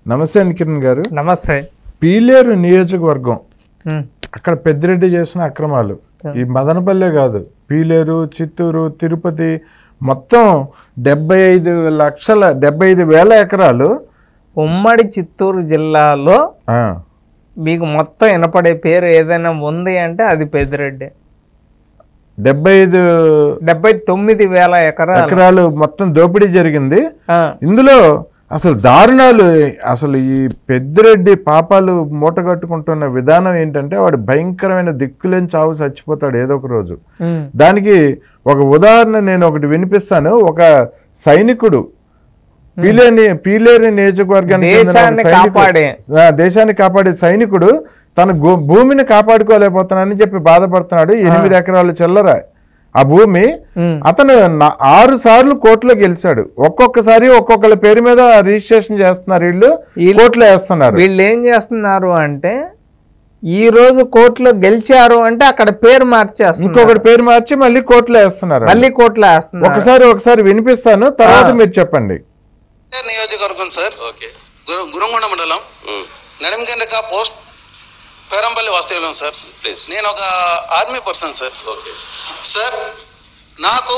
నమస్తే అండి కిరణ్ గారు నమస్తే పీలేరు నియోజకవర్గం ఉమ్, అక్కడ పెద్దిరెడ్డి చేసిన అక్రమాలు ఈ మదనపల్లె కాదు పీలేరు చిత్తూరు తిరుపతి మొత్తం డెబ్బై ఐదు లక్షల డెబ్బై ఐదు వేల ఎకరాలు ఉమ్మడి చిత్తూరు జిల్లాలో ఆ, మీకు మొత్తం వినపడే పేరు ఏదైనా ఉంది అంటే అది పెద్దిరెడ్డి డెబ్బై ఐదు డెబ్బై తొమ్మిది వేల ఎకరాలు ఎకరాలు మొత్తం దోపిడీ జరిగింది ఆ, ఇందులో అసలు దారుణాలు అసలు ఈ పెద్దిరెడ్డి పాపాలు మూటగట్టుకుంటున్న విధానం ఏంటంటే వాడు భయంకరమైన దిక్కులేని చావు చచ్చిపోతాడు ఏదో ఒక రోజు ఉమ్, దానికి ఒక ఉదాహరణ నేను ఒకటి వినిపిస్తాను ఒక సైనికుడు పీలేని పీలేరు నియోజకవర్గానికి చెందిన ఒక దేశాన్ని సైనికుడు- కాపాడే. ఆ, దేశాన్ని కాపాడే సైనికుడు తన గు- భూమిని కాపాడుకోలేకపోతున్నానని చెప్పి బాధపడుతున్నాడు ఎనిమిది ఎకరాలు చిల్లర ఆ భూమి ఉమ్, అతను నా- ఆరు సార్లు కోర్టులో గెలిచాడు ఒక్కొక్కసారి ఒక్కొక్కళ్ళ పేరు మీద రిజిస్ట్రేషన్ చేస్తున్నారు వీళ్ళు వీళ్ళు- కోర్టులో వేస్తున్నారు వీళ్ళు ఏం చేస్తున్నారు అంటే ఈ రోజు కోర్టులో గెలిచారు అంటే అక్కడ పేరు మార్చేస్తున్నారు ఇంకొకటి పేరు మార్చి మళ్ళీ కోర్టులో వేస్తున్నారు మళ్ళీ కోర్టులో వేస్తున్నారు ఒకసారి ఒకసారి వినిపిస్తాను తర్వాత మీరు చెప్పండి సార్ నియోజకవర్గం సార్ ఓకే గురు- గురుంగొండ మండలం ఉమ్, నడింకెండ్రిక పోస్ట్ పేరంపల్లి వాస్తవ్యం సార్ ప్లీజ్ నేను ఒక army person sir okay sir నాకు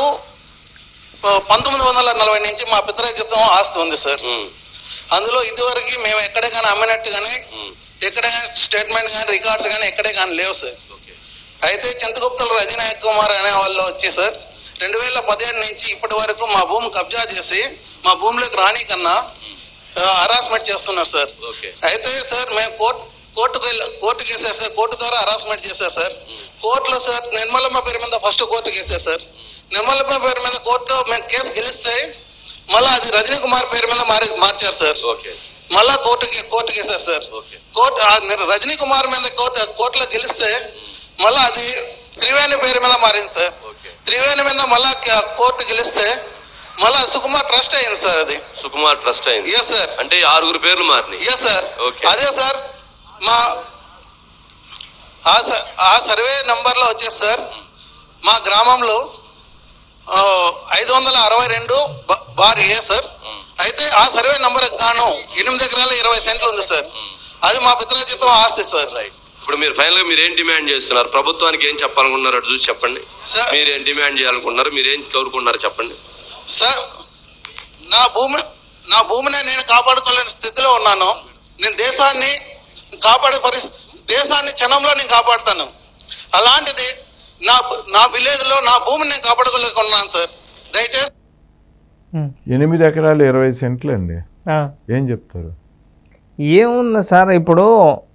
ప- పంతొమ్మిది వందల నలభై నుంచి మా పితరాజిత్వం ఆస్తి ఉంది సార్ ఉమ్, అందులో ఇదివరకు మేము ఎక్కడ కానీ అమ్మినట్టు కానీ ఉమ్, ఎక్కడ కానీ స్టేట్మెంట్ కానీ రికార్డ్స్ కానీ ఎక్కడే కానీ లేవు సార్ ఓకే అయితే చింతగుప్తల రజనాయక్ కుమార్ అనే వాళ్ళు వచ్చి సార్ రెండు వేల పదిహేను నుంచి ఇప్పటి వరకు మా భూమి కబ్జా చేసి మా భూమిలోకి రాని కన్నా హరాస్మెంట్ చేస్తున్నారు సార్ ఓకే అయితే సార్ మేము కోర్టు కోర్టుకు వెళ్ళి కోర్టుకి వేసారు సార్ కోర్టు ద్వారా హరాస్మెంట్ చేశారు సార్ కోర్టులో సార్ నిర్మలమ్మ పేరు మీద ఫస్ట్ కోర్టుకి వేసారు సార్ నిర్మలమ్మ పేరు మీద కోర్టులో మేము కేసు గెలిస్తే మళ్ళీ అది రజనీ కుమార్ పేరు మీద మారి మార్చారు సార్ ఓకే మళ్ళా కోర్టుకి కోర్టుకి వేసారు సార్ ఓకే కోర్టు ఆ నిర్- రజనీ కుమార్ మీద కోర్టు కోర్టులో గెలిస్తే మళ్ళా అది త్రివేణి పేరు మీద మారింది సార్ ఓకే త్రివేణి మీద మళ్ళా క- కోర్టు గెలిస్తే మళ్ళా సుకుమార్ ట్రస్ట్ అయింది సార్ అది సుకుమార్ ట్రస్ట్ అయింది ఎస్ సార్ అంటే ఆరుగురు పేర్లు మారినాయి ఎస్ సార్ Okay. అదే సార్ మా ఆ స- ఆ సర్వే నంబర్ లో వచ్చేసి సార్ మా గ్రామంలో ఆ, ఐదు వందల అరవై రెండు బ- బార్ ఏ సార్ ఉమ్, అయితే ఆ సర్వే నంబర్ గాను ఎనిమిది ఎకరాల ఇరవై సెంట్లు ఉంది సార్ ఉమ్, అది మా పితరాజిత్వం ఆస్తి సార్ రైట్ ఇప్పుడు మీరు ఫైనల్ గా మీరు ఏం డిమాండ్ చేస్తున్నారు ప్రభుత్వానికి ఏం చెప్పాలనుకున్నారు అటు చూసి చెప్పండి సార్ మీరు ఏం డిమాండ్ చేయాలనుకున్నారు మీరు ఏం కోరుకున్నారు చెప్పండి సార్ నా భూమి నా భూమిని నేను కాపాడుకోలేని స్థితిలో ఉన్నాను నేను దేశాన్ని కాపాడే పరిస్థితి దేశాన్ని క్షణంలో నేను కాపాడుతాను అలాంటిది నా నా విలేజ్ లో నా భూమిని నేను కాపాడుకోలేకున్నాను సార్ దయచేసి ఉమ్, ఎనిమిది ఎకరాలు ఇరవై సెంట్లు అండి ఆ. ఏం చెప్తారు ఏముంది సార్ ఇప్పుడు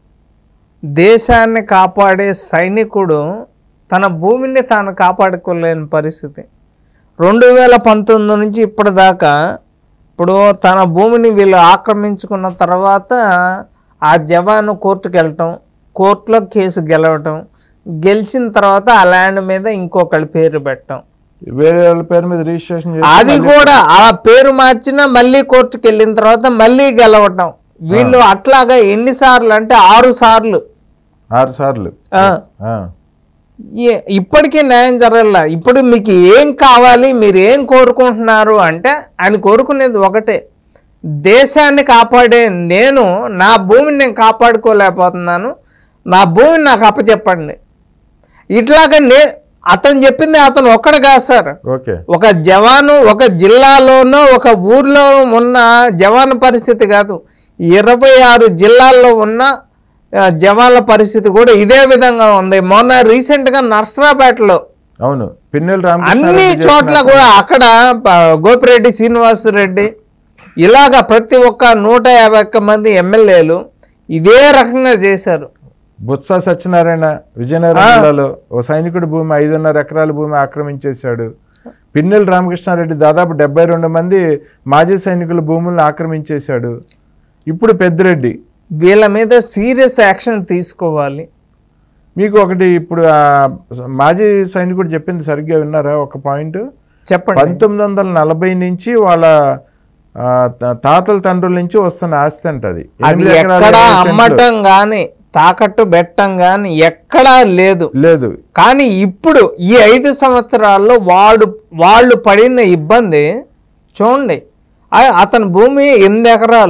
దేశాన్ని కాపాడే సైనికుడు తన భూమిని తాను కాపాడుకోలేని పరిస్థితి రెండు వేల పంతొమ్మిది నుంచి ఇప్పటిదాకా ఇప్పుడు తన భూమిని వీళ్ళు ఆక్రమించుకున్న తర్వాత ఆ జవాను కోర్టుకు వెళ్ళటం కోర్టులో కేసు గెలవటం గెలిచిన తర్వాత ఆ ల్యాండ్ మీద ఇంకొకళ్ళ పేరు పెట్టడం వేరే వాళ్ళ పేరు మీద రిజిస్ట్రేషన్ చేసి అది మళ్ళీ- కూడా ఆ పేరు మార్చినా మళ్ళీ కోర్టుకు వెళ్ళిన తర్వాత మళ్ళీ గెలవటం వీళ్ళు అట్లాగా ఎన్నిసార్లు అంటే ఆరు సార్లు ఆరు సార్లు ఆ. Yes. ఆ. ఏ- ఇప్పటికీ న్యాయం జరగల ఇప్పుడు మీకు ఏం కావాలి మీరు ఏం కోరుకుంటున్నారు అంటే ఆయన కోరుకునేది ఒకటే దేశాన్ని కాపాడే నేను నా భూమిని నేను కాపాడుకోలేకపోతున్నాను నా భూమిని నాకు అప్పచెప్పండి ఇట్లాగా నే అతను చెప్పింది అతను ఒక్కడు కాదు సార్ ఓకే ఒక జవాను ఒక జిల్లాలోనో ఒక ఊర్లో ఉన్న జవాను పరిస్థితి కాదు ఇరవై ఆరు జిల్లాల్లో ఉన్న ఆ, జవాన్ల పరిస్థితి కూడా ఇదే విధంగా ఉంది మొన్న రీసెంట్గా నర్సరాపేటలో అవును పిన్నెల రామకృష్ణ అన్ని చోట్ల కూడా అక్కడ ప- గోపిరెడ్డి శ్రీనివాస్ రెడ్డి ఇలాగ ప్రతి ఒక్క నూట యాభై ఒక్క మంది ఎమ్మెల్యేలు ఇదే రకంగా చేశారు బొత్స సత్యనారాయణ విజయనగరం జిల్లాలో ఓ సైనికుడి భూమి ఐదున్నర ఎకరాల భూమి ఆక్రమించేశాడు పిన్నెల రామకృష్ణారెడ్డి దాదాపు డెబ్బై రెండు మంది మాజీ సైనికుల భూములను ఆక్రమించేశాడు ఇప్పుడు పెద్దిరెడ్డి వీళ్ళ మీద సీరియస్ యాక్షన్ తీసుకోవాలి మీకు ఒకటి ఇప్పుడు ఆ మాజీ సైనికుడు చెప్పింది సరిగ్గా విన్నారా ఒక పాయింట్ చెప్పండి పంతొమ్మిది వందల నలభై నుంచి వాళ్ళ ఆ, త- తాతల తండ్రుల నుంచి వస్తున్న ఆస్తి అంట అది అది ఎనిమిది ఎకరాల ఎక్కడా ఇరవై సెంట్లు. అమ్మటం గాని తాకట్టు పెట్టం గాని ఎక్కడా లేదు లేదు కానీ ఇప్పుడు ఈ ఐదు సంవత్సరాల్లో వాడు వాళ్ళు పడిన ఇబ్బంది చూడండి ఆ- అతని భూమి ఎనిమిది ఎకరాలు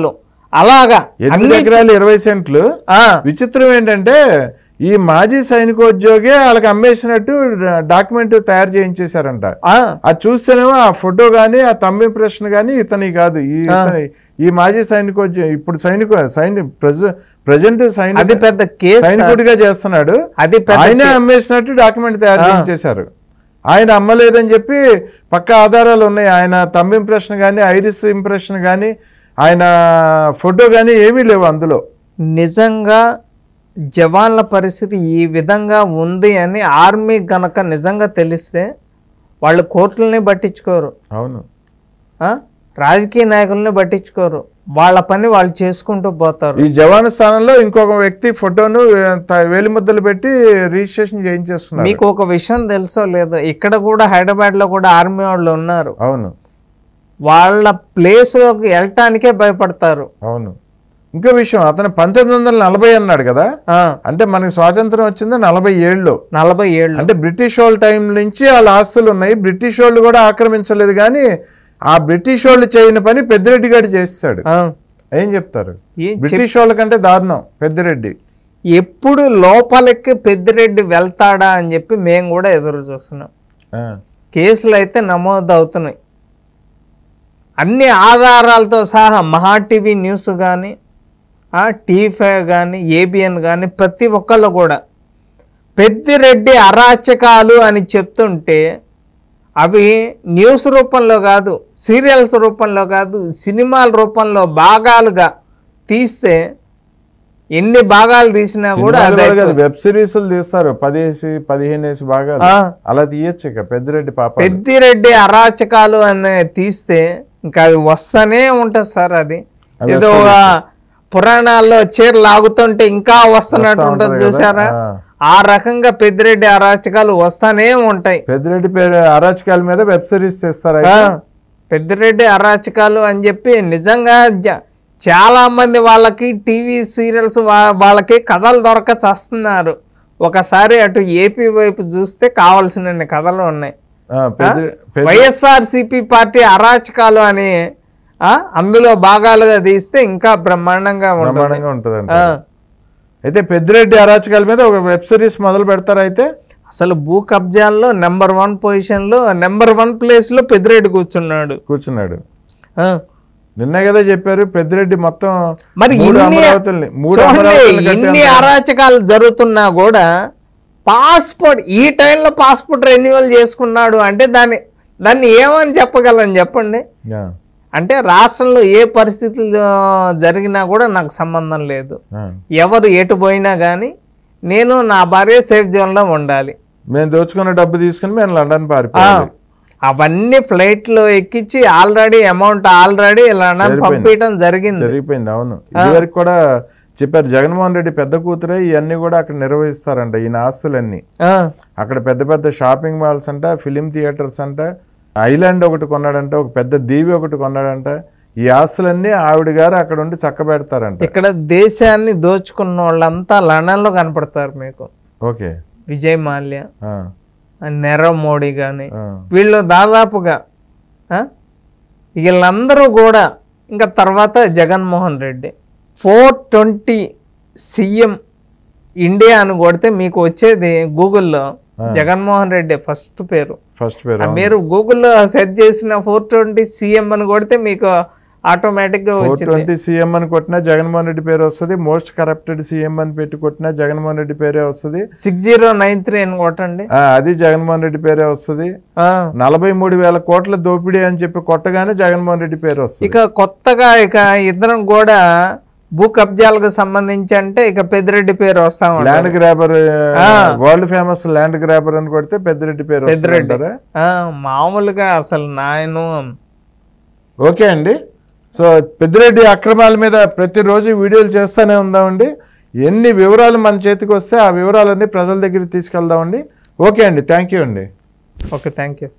అలాగా ఎనిమిది అన్ని ఎకరాలు ఇరవై సెంట్లు ఆ, విచిత్రం ఏంటంటే ఈ మాజీ సైనికోద్యోగే వాళ్ళకి అమ్మేసినట్టు డాక్యుమెంట్ తయారు చేయించేశారంట ఆ, అది చూస్తేనేమో ఆ ఫోటో గానీ ఆ తమ్మి ఇంప్రెషన్ గానీ ఇతని కాదు ఈ ఇతని ఈ మాజీ సైనికోద్యోగి ఇప్పుడు సైనిక సైని ప్రజెంట్ అది సైనిక పెద్ద కేసు సార్. సైనికుడిగా చేస్తున్నాడు అది పెద్ద ఆయనే అమ్మేసినట్టు డాక్యుమెంట్ తయారు చేయించేశారు ఆయన అమ్మలేదని చెప్పి పక్క ఆధారాలు ఉన్నాయి ఆయన తమ్మి ఇంప్రెషన్ కానీ ఐరిస్ ఇంప్రెషన్ కానీ ఆయన ఫోటో కానీ ఏమీ లేవు అందులో నిజంగా జవాన్ల పరిస్థితి ఈ విధంగా ఉంది అని ఆర్మీ గనక నిజంగా తెలిస్తే వాళ్ళు కోర్టులని పట్టించుకోరు అవును ఆ? రాజకీయ నాయకుల్ని పట్టించుకోరు వాళ్ళ పని వాళ్ళు చేసుకుంటూ పోతారు ఈ జవాన్ స్థానంలో ఇంకొక వ్యక్తి ఫోటోను త- వేలిముద్దలు పెట్టి రిజిస్ట్రేషన్ చేయించేస్తున్నారు మీకు ఒక విషయం తెలుసో లేదో ఇక్కడ కూడా హైదరాబాద్ లో కూడా ఆర్మీ వాళ్ళు ఉన్నారు అవును వాళ్ళ ప్లేస్ లోకి వెళ్ళటానికే భయపడతారు అవును ఇంకో విషయం అతను పంతొమ్మిది వందల నలభై అన్నాడు కదా ఆ, అంటే మనకి స్వాతంత్రం వచ్చింది నలభై ఏళ్ళలో నలభై ఏళ్ళు అంటే బ్రిటిష్ వాళ్ళ టైం నుంచి వాళ్ళ ఆస్తులు ఉన్నాయి బ్రిటిష్ వాళ్ళు కూడా ఆక్రమించలేదు కానీ ఆ బ్రిటిష్ వాళ్ళు చేయని పని పెద్దిరెడ్డి గారు చేస్తాడు ఆ, ఏం చెప్తారు ఏం చెప్- బ్రిటిష్ వాళ్ళకంటే దారుణం పెద్దిరెడ్డి ఎప్పుడు లోపలికి పెద్దిరెడ్డి వెళ్తాడా అని చెప్పి మేము కూడా ఎదురు చూస్తున్నాం ఆ, కేసులు అయితే నమోదు అవుతున్నాయి అన్ని ఆధారాలతో సహా మహా టీవీ న్యూస్ కానీ టీవీ ఫైవ్ కానీ ఏబిఎన్ కానీ ప్రతి ఒక్కళ్ళు కూడా పెద్దిరెడ్డి అరాచకాలు అని చెప్తుంటే అవి న్యూస్ రూపంలో కాదు సీరియల్స్ రూపంలో కాదు సినిమాల రూపంలో భాగాలుగా తీస్తే ఎన్ని భాగాలు తీసినా కూడా సినిమాలు అదే కూడా కాదు వెబ్ సిరీస్లు తీస్తారు పదిహేసి పదిహేను వేసి బాగా ఆ. అలా తీయచ్చు ఇక పెద్దిరెడ్డి పాప పెద్దిరెడ్డి అరాచకాలు అనే తీస్తే ఇంకా అది వస్తానే ఉంటుంది సార్ అది అవి ఏదో ఒక పురాణాల్లో చీర లాగుతుంటే ఇంకా వస్తున్నట్టు వస్తా ఉంటుంది ఉంటది కదా. చూసారా ఆ. ఆ రకంగా పెద్దిరెడ్డి అరాచకాలు వస్తానే ఉంటాయి పెద్దిరెడ్డి పేరు అరాచకాల మీద వెబ్ సిరీస్ తీస్తారు ఆ, అయితే. పెద్దిరెడ్డి అరాచకాలు అని చెప్పి నిజంగా జ- చాలా మంది వాళ్ళకి టీవీ సీరియల్స్ వాళ్ళకి కథలు దొరక చేస్తున్నారు ఒకసారి అటు ఏపీ వైపు చూస్తే కావాల్సిన కథలు ఉన్నాయి ఆ, పెద్ది- పెద్ది- వైఎస్ఆర్సిపి పార్టీ అరాచకాలు అని ఆ, అందులో భాగాలుగా తీస్తే ఇంకా బ్రహ్మాండంగా ఉంటుంది బ్రహ్మాండంగా ఉంటుందంట ఆ, అయితే పెద్దిరెడ్డి అరాచకాల మీద ఒక వెబ్ సిరీస్ మొదలు పెడతారు అయితే అసలు భూ కబ్జాల్లో నెంబర్ వన్ పొజిషన్ లో నెంబర్ వన్ ప్లేస్ లో పెద్దిరెడ్డి కూర్చున్నాడు కూర్చున్నాడు ఆ, నిన్నే కదా చెప్పారు పెద్దిరెడ్డి మొత్తం మరి మూడు ఇన్ని అమరావతుల్ని మూడు చూడండి అమరావతుల్ని ఇన్ని కట్టేంత- అరాచకాలు జరుగుతున్నా కూడా పాస్పోర్ట్ ఈ టైంలో పాస్పోర్ట్ రెన్యువల్ చేసుకున్నాడు అంటే దాన్ని దాన్ని ఏమని చెప్పగలను చెప్పండి ఆ, అంటే రాష్ట్రంలో ఏ పరిస్థితులు జరిగినా కూడా నాకు సంబంధం లేదు ఆ. ఎవరు ఎటు పోయినా కానీ నేను నా భార్య సేఫ్ జోన్లో ఉండాలి మేము దోచుకున్న డబ్బు తీసుకుని మేము లండన్ ఆ, పారిపోయాలి అవన్నీ ఫ్లైట్లో ఎక్కించి ఆల్రెడీ అమౌంట్ ఆల్రెడీ లండన్ సరిపోయింది. పంపించడం జరిగింది జరిగిపోయింది అవును ఇదివరకు కూడా చెప్పారు జగన్మోహన్ రెడ్డి పెద్ద కూతురే ఇవన్నీ కూడా అక్కడ నిర్వహిస్తారంట ఈయన ఆస్తులన్నీ ఆ, అక్కడ పెద్ద పెద్ద షాపింగ్ మాల్స్ అంట ఫిలిం థియేటర్స్ అంట ఐలాండ్ ఒకటి కొన్నాడంట ఒక పెద్ద దీవి ఒకటి కొన్నాడంట ఈ ఆస్తులన్నీ ఆవిడ గారు అక్కడ ఉండి చక్కబెడతారంట ఇక్కడ దేశాన్ని దోచుకున్న వాళ్ళంతా లండన్లో కనపడతారు మీకు ఓకే విజయ్ మాల్యా ఆ, నీరవ్ మోడీ కానీ ఆ, వీళ్ళు దాదాపుగా ఆ, వీళ్ళందరూ కూడా ఇంకా తర్వాత Jaganmohan Reddy four twenty CM India అని కొడితే మీకు వచ్చేది గూగుల్లో జగన్మోహన్ రెడ్డి ఫస్ట్ పేరు ఫస్ట్ పేరు ఆ మీరు గూగుల్లో సెర్చ్ చేసిన ఫోర్ ట్వంటీ సీఎం అని కొడితే మీకు ఆటోమేటిక్గా ఫోర్ వచ్చింది ట్వంటీ సీఎం అని కొట్టినా జగన్మోహన్ రెడ్డి పేరు వస్తుంది మోస్ట్ కరప్టెడ్ సీఎం అని పెట్టి కొట్టినా జగన్మోహన్ రెడ్డి పేరే వస్తుంది సిక్స్ జీరో నైన్ త్రీ అని కొట్టండి ఆ, అది జగన్మోహన్ రెడ్డి పేరే వస్తుంది ఆ, నలభై మూడు వేల కోట్ల దోపిడీ అని చెప్పి కొట్టగానే జగన్మోహన్ రెడ్డి పేరు వస్తుంది ఇక కొత్తగా ఇక ఇద్దరం కూడా భూ కబ్జాలకు సంబంధించి అంటే ఇక పెద్దిరెడ్డి పేరు వస్తా ఉంటుంది land grabber world famous land grabber అని కొడితే పెద్దిరెడ్డి పేరు వస్తుంది పెద్దిరెడ్డి అంటారా? ఆ, మామూలుగా అసలు నాయను ఓకే అండి సో పెద్దిరెడ్డి అక్రమాల మీద ప్రతిరోజు వీడియోలు చేస్తూనే ఉందామండి ఎన్ని వివరాలు మన చేతికి వస్తే ఆ వివరాలన్నీ ప్రజల దగ్గరికి తీసుకెళ్దామండి ఓకే అండి థ్యాంక్ యూ అండి ఓకే థ్యాంక్ యూ